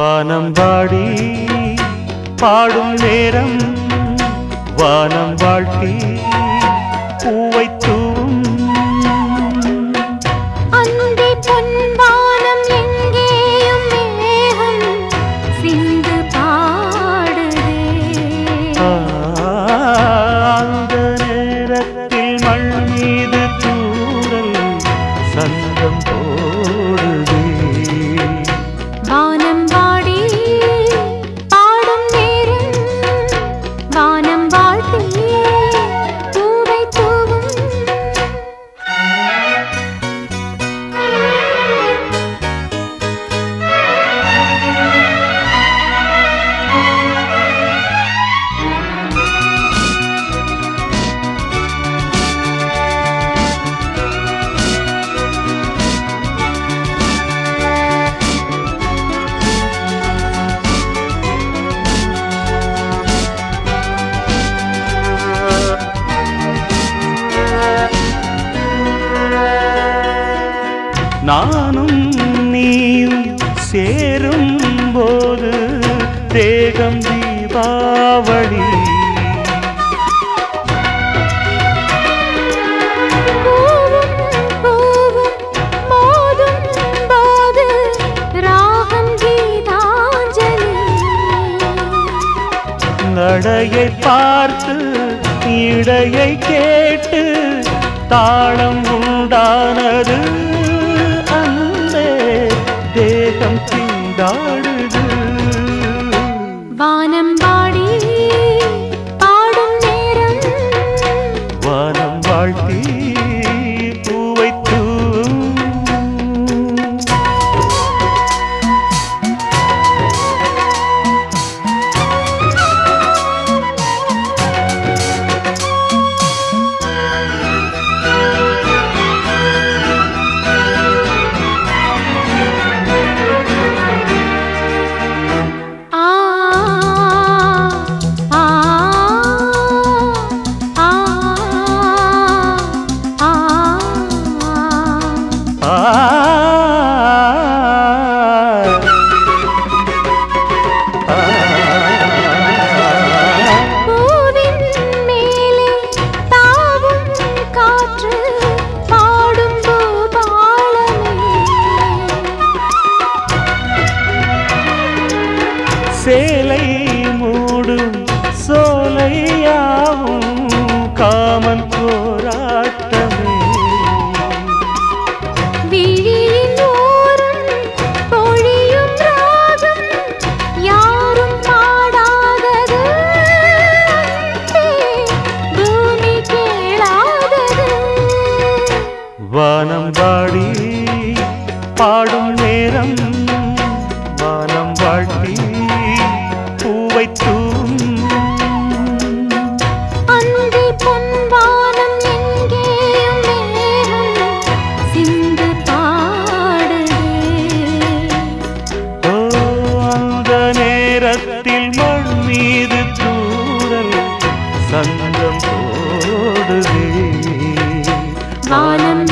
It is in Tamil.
வானம் வாடி பாடும் நேரம் வானம் வாழ்த்தி பூவை தூவும் அந்தி பொன்வானம் எங்கேயும் மேகம் சிந்து பாடுதே ஆ, அந்த நேரத்தில் மண் மீது தூரல் சங்கம் போடுதே வானம் வாடி பாடும் நேரம் வானம் வாழ்த்தி பூவை தூவும் நானும் நீயும் சேரும் போது தேகம் தீபாவளி பூவும் பூவும் மோதும் போது ராகம் கீதாஞ்சலி நடையை பார்த்து இடையை கேட்டு தாளம் உண்டானது அந்த தேகம் திண்டாடுது வானம் வாடி பாடும் நேரம் வானம் வாழ்த்தி பூவை தூவும் ஆ ஆ ஆ ஆ ஆ பூவின் மேலே தாவும் காற்று பாடும் பூபாலமே சேலை மூடும் சோலையாவும் காமன் போராட்டமே விழியின் ஓரம் பொழியும் ராகம் யாரும் பாடாதது அன்பே, பூமி கேளாதது வானம் வாடி பாடும் நேரம் வானம் வாழ்த்தி பூவை தூவும் அந்தி பொன்வானம் எங்கேயும் மேகம் சிந்து பாடுதே ஓ அந்த நேரத்தில் மண் மீது தூரல் சங்கம் போடுதே வானம்